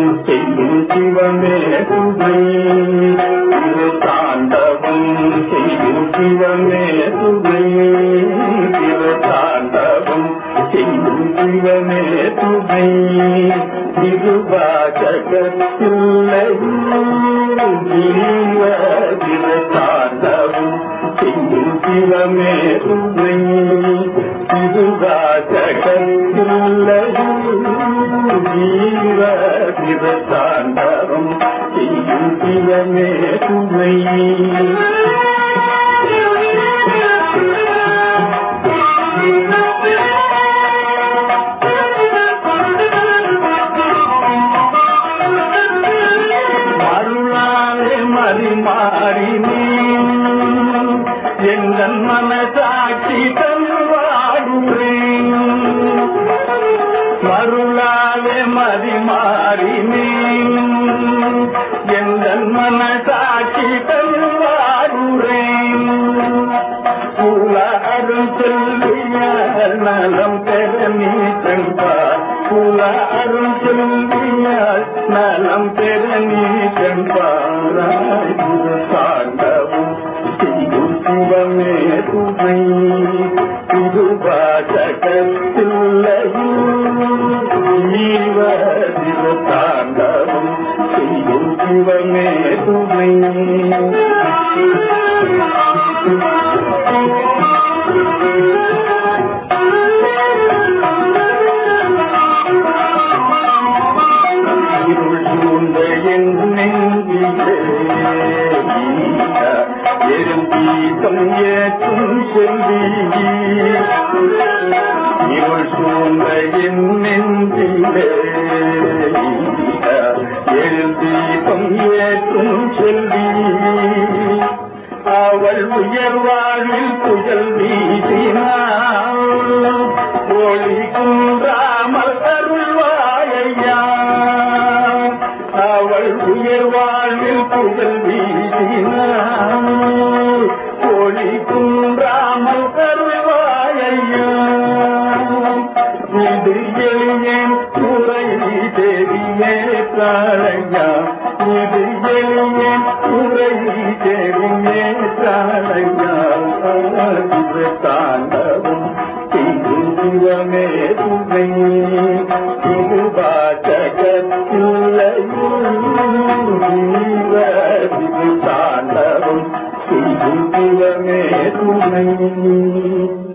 செய்யும் சிவமே துணை திரு தாண்டவம் செய்யும் சிவமே துணை திரு தாண்டவம் செய்யும் சிவமே துணை திருவாசகத்தில்லையும் ஜீவ திரு தாண்டவம் செய்யும் சிவமே துணை திருவாசகத்தில்லையும் ஜீவ திரு தாண்டவம் செய்யும் சிவமே துணை மருளாலே மறிமாறி நீ எங்கள் மனசாட்சி தன்வாடுறேன் மருளாலே மறிமாறி நீ எங்கள் மனசாட்சி தன்வாடுறேன் புலாரும் செல்விய நலம் பெற நீ சென்பார் புலாரும் செல்விய நலம் பெற நீ சென்பாராய் சாண்டவும் செய்யும் சிவமே துணை இது வாசகத்தில்லையும் ஜீவ சிவ தாண்டவும் செய்யும் சிவமே துணை இருள் சூழ்ந்த என் நெஞ்சிலே எரும் தீபம் ஏற்றும் செல்வி இருள் சூழ்ந்த என் நெஞ்சிலே எரும் தீபம் ஏற்றும் செல்வி அவள் உயர்வாழில் புயல் வீசினாள் ஒளி குன்றாமல் அருள்வாயையா அவள் உயர்வாழ்வில் புகழ் வீசினாள் ஒளி குன்றாமல் அருள்வாயையா இது எளியேன் துறை தெரிய தாழையா இது எளியேன் துறை தெரிய தாழையா தாண்டவும் செய்யும் சிவமே துணை இது வாசகத்தில்லையும் தாண்டவும் செய்யும் சிவமே துணை